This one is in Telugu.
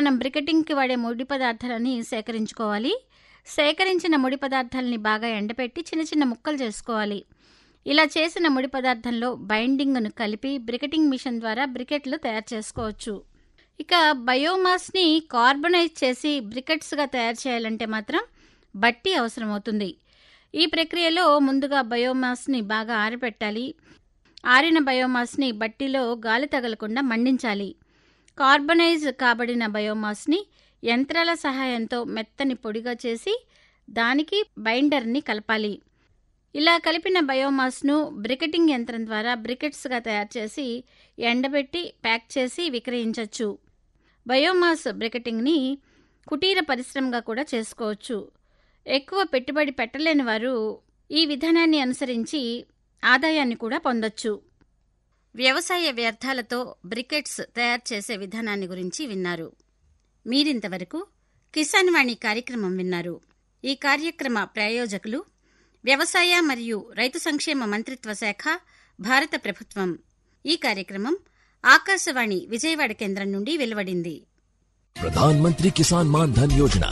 మనం బ్రికెటింగ్కి వాడే ముడి పదార్థాలని సేకరించుకోవాలి సేకరించిన ముడి పదార్థాలని బాగా ఎండపెట్టి చిన్న చిన్న ముక్కలు చేసుకోవాలి ఇలా చేసిన ముడి పదార్థంలో బైండింగ్ను కలిపి బ్రికెటింగ్ మిషన్ ద్వారా బ్రికెట్లు తయారు చేసుకోవచ్చు ఇక బయోమాస్ని కార్బనైజ్ చేసి బ్రికెట్స్గా తయారు చేయాలంటే మాత్రం బట్టి అవసరమవుతుంది ఈ ప్రక్రియలో ముందుగా బయోమాస్ని బాగా ఆరబెట్టాలి ఆరిన బయోమాస్ని బట్టిలో గాలి తగలకుండా మండించాలి కార్బనైజ్ కాబడిన బయోమాస్ని యంత్రాల సహాయంతో మెత్తని పొడిగా చేసి దానికి బైండర్ని కలపాలి ఇలా కలిపిన బయోమాస్ను బ్రికెటింగ్ యంత్రం ద్వారా బ్రికెట్స్గా తయారు చేసి ఎండబెట్టి ప్యాక్ చేసి విక్రయించవచ్చు బయోమాస్ బ్రికెటింగ్ని కుటీర పరిశ్రమగా కూడా చేసుకోవచ్చు ఎక్కువ పెట్టుబడి పెట్టలేని వారు ఈ విధానాన్ని అనుసరించి ఆదాయాన్ని కూడా పొందొచ్చు వ్యవసాయ వ్యర్థాలతో బ్రికెట్స్ తయారు చేసే విధానాన్ని గురించి విన్నారు మీరింతవరకు కిసాన్ వాణి కార్యక్రమం విన్నారు ఈ కార్యక్రమ ప్రాయోజకులు వ్యవసాయ మరియు రైతు సంక్షేమ మంత్రిత్వ శాఖ భారత ప్రభుత్వం ఈ కార్యక్రమం ఆకాశవాణి విజయవాడ కేంద్రం నుండి వెలువడింది प्रधानमंत्री किसान मान धन योजना